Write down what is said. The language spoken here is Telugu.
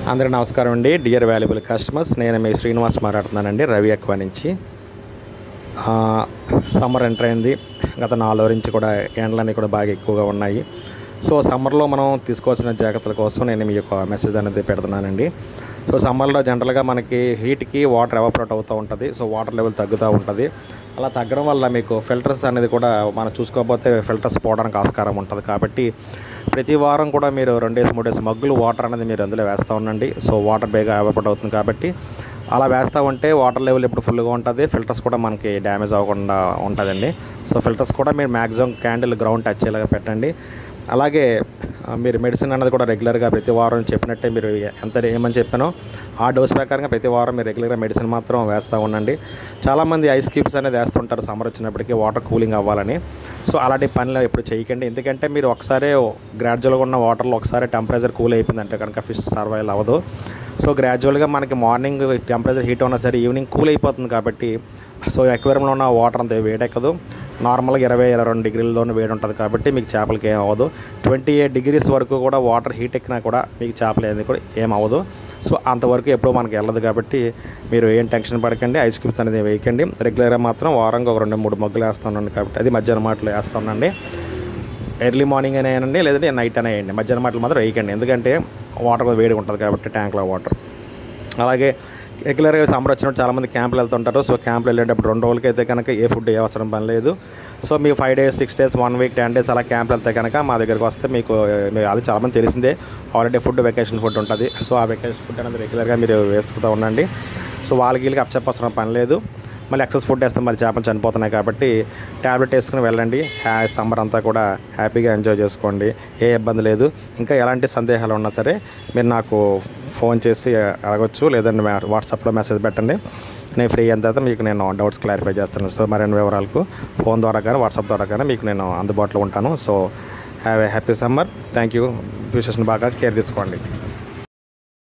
అందరికీ నమస్కారం అండి డియర్ వాల్యుబుల్ కస్టమర్స్ నేను మీ శ్రీనివాస్ మాట్లాడుతున్నానండి రవి అక్వా నుంచి ఆ, సమ్మర్ ఎంటర్ అయింది గత నాలుగు నుంచి కూడా ఎండలన్నీ కూడా బాగా ఎక్కువగా ఉన్నాయి సో సమ్మర్లో మనం తీసుకోవాల్సిన జాగ్రత్తల కోసం నేను మీ యొక్క మెసేజ్ అనేది పెడుతున్నానండి సో సమ్మర్లో జనరల్గా మనకి హీట్కి వాటర్ ఎవాపరేట్ అవుతూ ఉంటుంది సో వాటర్ లెవెల్ తగ్గుతూ ఉంటుంది అలా తగ్గడం వల్ల మీకు ఫిల్టర్స్ అనేది కూడా మనం చూసుకోకపోతే ఫిల్టర్స్ పోవడానికి ఆస్కారం ఉంటుంది కాబట్టి ప్రతి వారం కూడా మీరు రెండేసి మూడేసి మగ్గులు వాటర్ అనేది మీరు అందులో వేస్తూ ఉండండి సో వాటర్ బేగా ఎవాపరేట్ అవుతుంది కాబట్టి అలా వేస్తూ ఉంటే వాటర్ లెవెల్ ఎప్పుడు ఫుల్గా ఉంటుంది ఫిల్టర్స్ కూడా మనకి డ్యామేజ్ అవ్వకుండా ఉంటుందండి సో ఫిల్టర్స్ కూడా మీరు మ్యాక్సిమం క్యాండిల్ గ్రౌండ్ టచ్ అయ్యేలాగా పెట్టండి అలాగే ఆ, మీరు మెడిసిన్ అన్నది కూడా రెగ్యులర్గా ప్రతి వారం చెప్పినట్టే మీరు ఎంత ఏమని చెప్పానో ఆ డోస్ ప్రకారంగా ప్రతి వారం మీరు రెగ్యులర్గా మెడిసిన్ మాత్రం వేస్తూ ఉండండి చాలామంది ఐస్ క్యూబ్స్ అనేది వేస్తుంటారు సమ్మర్ వచ్చినప్పటికీ వాటర్ కూలింగ్ అవ్వాలని సో అలాంటి పనులు ఎప్పుడు చేయకండి ఎందుకంటే మీరు ఒకసారి గ్రాడ్యువల్గా ఉన్న వాటర్లో ఒకసారి టెంపరేచర్ కూల్ అయిపోయిందంటే కనుక ఫిష్ సర్వైవ్ అవ్వదు సో గ్రాడ్యువల్గా మనకి మార్నింగ్ టెంపరేచర్ హీట్ ఉన్నా సరే ఈవినింగ్ కూల్ అయిపోతుంది కాబట్టి సో ఎక్వేరియంలో ఉన్న వాటర్ అంత వేడెక్కదు నార్మల్గా ఇరవై ఇరవై రెండు డిగ్రీల్లోనే వేడి ఉంటుంది కాబట్టి మీకు చేపలకి ఏం అవ్వదు ట్వంటీ ఎయిట్ డిగ్రీస్ వరకు కూడా వాటర్ హీట్ ఎక్కినా కూడా మీకు చేపలు ఏది కూడా ఏం అవ్వదు సో అంతవరకు ఎప్పుడూ మనకి వెళ్ళదు కాబట్టి మీరు ఏం టెన్షన్ పడకండి ఐస్ క్యూబ్స్ అనేది వేయకండి రెగ్యులర్గా మాత్రం వారంగా ఒక రెండు మూడు మగ్గులు వేస్తున్నాను కాబట్టి అది మధ్యాహ్నం మాటలు వేస్తున్నాండి ఎర్లీ మార్నింగ్ అయినా వేయండి లేదంటే నైట్ అయినా వేయండి మధ్యాహ్నం మాటలు మాత్రం వేయకండి ఎందుకంటే వాటర్ కూడా వేడిగా ఉంటుంది కాబట్టి ట్యాంక్లో వాటర్ అలాగే రెగ్యులర్గా సమ్మర్ వచ్చినప్పుడు చాలామంది క్యాంపులు వెళ్తుంటారు సో క్యాంపులు వెళ్ళేటప్పుడు రెండు రోజులకి అయితే కనుక ఏ ఫుడ్ ఏ అవసరం పని లేదు సో మీ five days six days one week ten days అలా క్యాంపులు వెళ్తే కనుక మా దగ్గరికి వస్తే మీకు మీకు అది చాలామంది తెలిసిందే ఆల్రెడీ ఫుడ్ వెకేషన్ ఫుడ్ ఉంటుంది సో ఆ వెకేషన్ ఫుడ్ అనేది రెగ్యులర్గా మీరు వేసుకుంటూ ఉండండి సో వాళ్ళకి వీళ్ళకి అప్పచెప్పవసరం పని లేదు మళ్ళీ ఎక్సెస్ ఫుడ్ వేస్తే మరి చేపలు చనిపోతున్నాయి కాబట్టి ట్యాబ్లెట్ వేసుకుని వెళ్ళండి హ్యా సమ్మర్ అంతా కూడా హ్యాపీగా ఎంజాయ్ చేసుకోండి ఏ ఇబ్బంది లేదు ఇంకా ఎలాంటి సందేహాలు ఉన్నా సరే మీరు నాకు ఫోన్ చేసి అడగొచ్చు లేదంటే వా- వాట్సాప్లో మెసేజ్ పెట్టండి నేను ఫ్రీ అయిన తర్వాత మీకు నేను డౌట్స్ క్లారిఫై చేస్తాను సో మరిన్ని వివరాలకు ఫోన్ ద్వారా కానీ వాట్సాప్ ద్వారా కానీ మీకు నేను అందుబాటులో ఉంటాను so have a happy summer thank you ఫ్యూచర్స్ని బాగా కేర్ తీసుకోండి